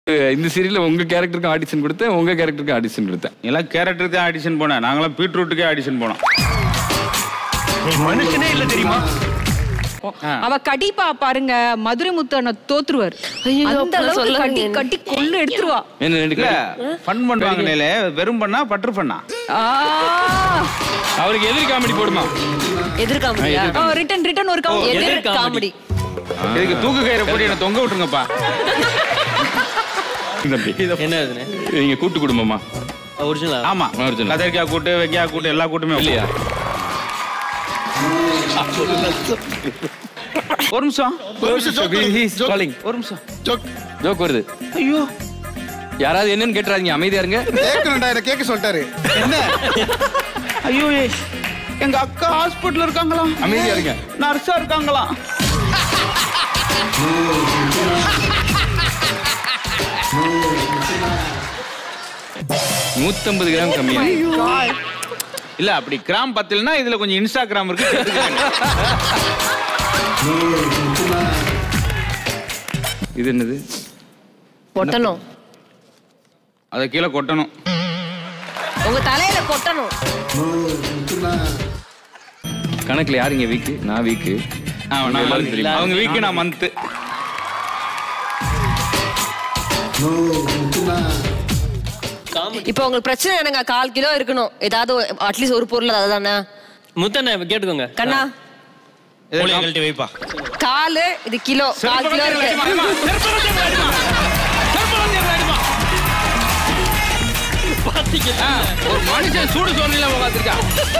இந்த சீரியல்ல உங்க கேரக்டருக்கு ஆடிஷன் கொடுத்தேன் உங்க கேரக்டருக்கு ஆடிஷன் கொடுத்தேன் எல்லாம் கேரக்டருக்கு தான் ஆடிஷன் போனேன் நாங்களாம் பீட்ரூட்டுக்கே ஆடிஷன் போனோம் மனுஷனே இல்ல தெரியுமா அவ கடிப்பா பாருங்க மதுரை முத்தன தோத்துருவார் ஐயோ, அந்த அப்படி அளவுக்கு கட்டி சொல்லாதீங்க. கட்டி கொள்ளு எடுத்துருவா என்ன ரெண்டு இல்ல கடி- ஃபன் பண்ணுவாங்களே வெறும் பண்ணா பற்று பண்ணா ஆ அவருக்கு எதிர் காமெடி போடுமா எதிர்காமடியா ரிட்டன் ரிட்டன் ஒரு கவுண்ட் எதிர் காமெடி இதுக்கு தூக்கு கயிறை போட்டு என்ன தொங்க விட்டுருங்கப்பா தம்பி என்ன இதுன்னு நீங்க கூட்டு குடும்பமா ஒரிஜினலா ஆமா Original. கத்திரிக்காய் கூட்டு வெங்காய கூட்டு எல்லா கூட்டுமே இல்லையா ஒரு நிமிஷம் காலிங் ஒரு நிமிஷம் ஜோக் வருது ஐயோ யாராவது என்னன்னு கேட்டுறாதீங்க அமைதியா இருங்க கேட்கணும்டா இதை கேட்க சொல்லிட்டாரு என்ன ஐயோ ஏய், எங்க அக்கா ஹாஸ்பிட்டல் இருக்காங்களாம் அமைதியா இருங்க நர்ஸா இருக்காங்களாம் நூத்தம்பது கிராம் கம்மியா இல்ல அப்படி கிராம் பத்தலனா இதுல கொஞ்சம் இன்ஸ்டாகிராம் இருக்கு சேர்த்துக்கங்க. இது என்னது கொட்டணும் அதை கீழே கொட்டணும் உங்க தலையில கொட்டணும் கணக்குல யாருங்க வீக்கு நான் வீக்கு ஆ, நான் எல்லாரும் month. தெரியுமா? அவங்க வீக்கு நான் மந்த் இப்போ உங்களுக்கு பிரச்சனை என்னங்க கால் கிலோ இருக்கணும் ஏதாவது அட்லீஸ்ட் ஒரு பொருள் அதுதானே முத்தண்ணே கேட்டுக்கோங்க கண்ணா மூளையை கழட்டி வைப்பா காலு இது கிலோ கால் கிலோ இருக்கு ஒரு மனுஷன் சூடு சோழ்நிலை உட்காந்துருக்கா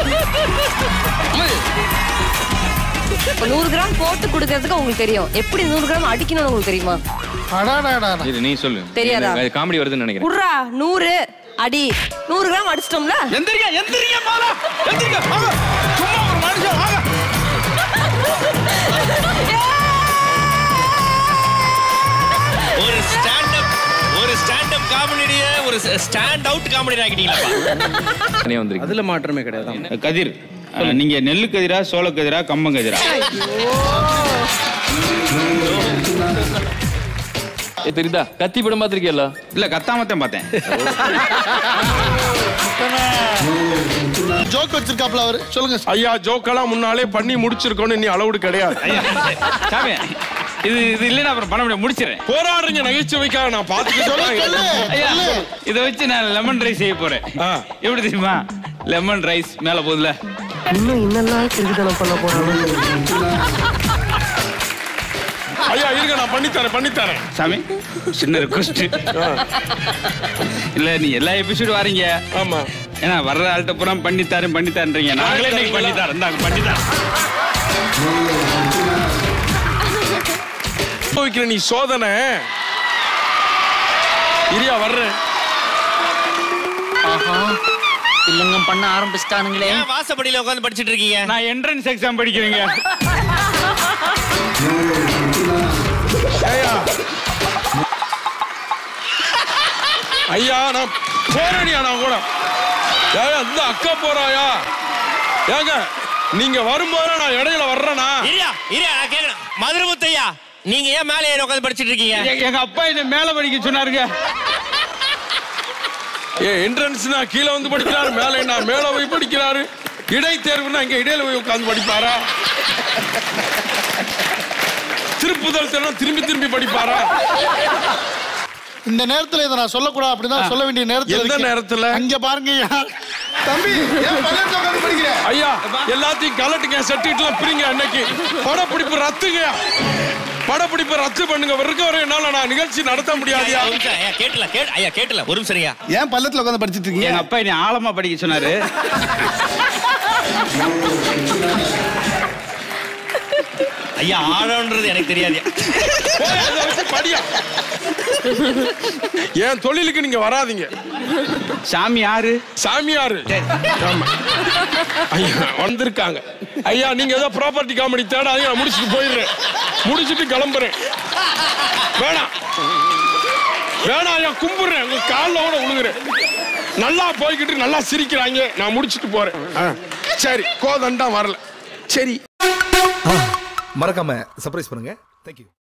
இப்போ நூறு கிராம் போட்டு கொடுக்கறதுக்கு உங்களுக்கு தெரியும் எப்படி நூறு கிராம் அடிக்கணும்னு உங்களுக்கு தெரியுமா அடாடாடா இது நீ சொல்லு தெரியாதா? காமெடி வருதுன்னு நினைக்கிறேன் உட்றா நூறு அடி நூறு கிராம் அடிச்சிட்டோம்ல எந்திரிங்க எந்திரிங்க மாலா எந்திரிங்க வாங்க சும்மா ஒரு மனுஷன் வாங்க ஒரு ஸ்டாண்ட் அப் ஒரு ஸ்டாண்ட் அப் காமெடிய ஒரு ஸ்டாண்ட் அவுட் காமெடி ஆக்கிட்டீங்களா தனியா வந்திருக்கு அதுல மாற்றமே கிடையாது கதிர் அஹ், நீங்க நெல்லு கதிரா சோள கதிரா கம்பம் கதிரா ஏ, தெரியுதா கத்தி படம் பார்த்திருக்கீல்ல இல்ல கத்தாமத்தான் பார்த்தேன் ஜோக் வச்சிருக்காப்ல அவரு சொல்லுங்க ஐயா ஜோக்கெல்லாம் முன்னாலே பண்ணி முடிச்சிருக்கோன்னு இனி அளவுடு கிடையாது சாமி இது இது இல்லைன்னா அப்புறம் பண்ண முடியாது முடிச்சிடறேன் போராடுறீங்க நகைச்சுவைக்காக நான் பார்த்துட்டு சொல்றேன் ஐயா இதை வச்சு நான் லெமன் ரைஸ் செய்ய போறேன் ஆ. எப்படி தெரியுமா லெமன் ரைஸ் மேல போகுதுல ஐயா இருங்க நான் பண்ணித்தரேன் பண்ணித்தரேன் சாமி சின்ன ரெக்வஸ்ட் இல்ல நீ எல்லா எபிசோடு வாரீங்க ஆமா ஏன்னா வர்ற ஆள்கிட்ட பூரா பண்ணித்தாரேன் பண்ணித்தாரன்றீங்க நாங்களே இன்னைக்கு பண்ணித்தாரேன் இந்தாங்க பண்ணித்தாரேன் வைக்கிற நீ சோதனை இரியா வர்றேன் இல்லங்க பண்ண ஆரம்பிச்சிட்டானுங்களே ஏன் வாசப்படியில உட்கார்ந்து படிச்சிட்டு இருக்கீங்க நான் என்ட்ரன்ஸ் எக்ஸாம் படிக்கிறேங்க ஐயா ஐயா நான் போறேனியா நான் கூட ஏயா இந்த அக்கா போறாயா ஏங்க நீங்க வரும்போது நான் இடையில வர்றேனா இரியா இரியா நான் கேக்குறேன் மதுரை முத்தையா நீங்க ஏன் மேலே ஏறி உட்கார்ந்து படிச்சிட்டு இருக்கீங்க எ- எங்க அப்பா என்ன மேல படிக்க சொன்னாருங்க ஏ என்ட்ரன்ஸ்னா கீழே வந்து படிக்கிறாரு மேலே நான் மேலே போய் படிக்கிறாரு இடைத்தேர்வுனா இங்க இடையில போய் உட்கார்ந்து படிப்பாரா திருப்புதல் தினம் திரும்பி திரும்பி படிப்பாரா இந்த நேரத்துல இதை நான் சொல்லக்கூடாது அப்படிதான் சொல்ல வேண்டிய நேரத்துல எந்த இருக்கேன். நேரத்துல? அங்க பாருங்க ஐயா. தம்பி ஏன் பக்கத்துல உட்கார்ந்து படிக்கிற ஐயா எல்லாத்தையும் கலட்டுங்க சர்டிஃபிகேட்லாம் பிரிங்க அன்னைக்கு படப்பிடிப்பு ரத்துங்க படப்பிடிப்பு ரத்து பண்ணுங்க இருக்க வரை என்னால நான் நிகழ்ச்சி நடத்த முடியாதுயா ஒரு நிமிஷம், ஐயா கேட்டல கேட் ஐயா கேட்டல ஒரு நிமிஷம் ஐயா ஏன் பள்ளத்துல உட்கார்ந்து படிச்சிட்டு இருக்கீங்க எங்க அப்பா என்ன ஆழமா படிக்க சொன்னாரு ஐயா ஆழம்ன்றது எனக்கு தெரியாது போய் அதை வச்சு படியா என் தொழிலுக்கு நீங்க வராதீங்க சாமி யாரு சாமியாரு ஆமா. ஐயா வந்திருக்காங்க ஐயா நீங்க ஏதோ ப்ராப்பர்ட்டி காமெடி தேடாதீங்க நான் முடிச்சுட்டு போயிடுறேன் முடிச்சுட்டு கிளம்புறேன் வேணாம் வேணாம் ஐயா கும்பிடுறேன் உங்க காலில் கூட விழுகுறேன் நல்லா போய்கிட்டு நல்லா சிரிக்கிறாங்க நான் முடிச்சுட்டு போறேன் ஆ, சரி கோதண்டா வரல சரி மறக்காம சர்ப்ரைஸ் பண்ணுங்க தேங்க்யூ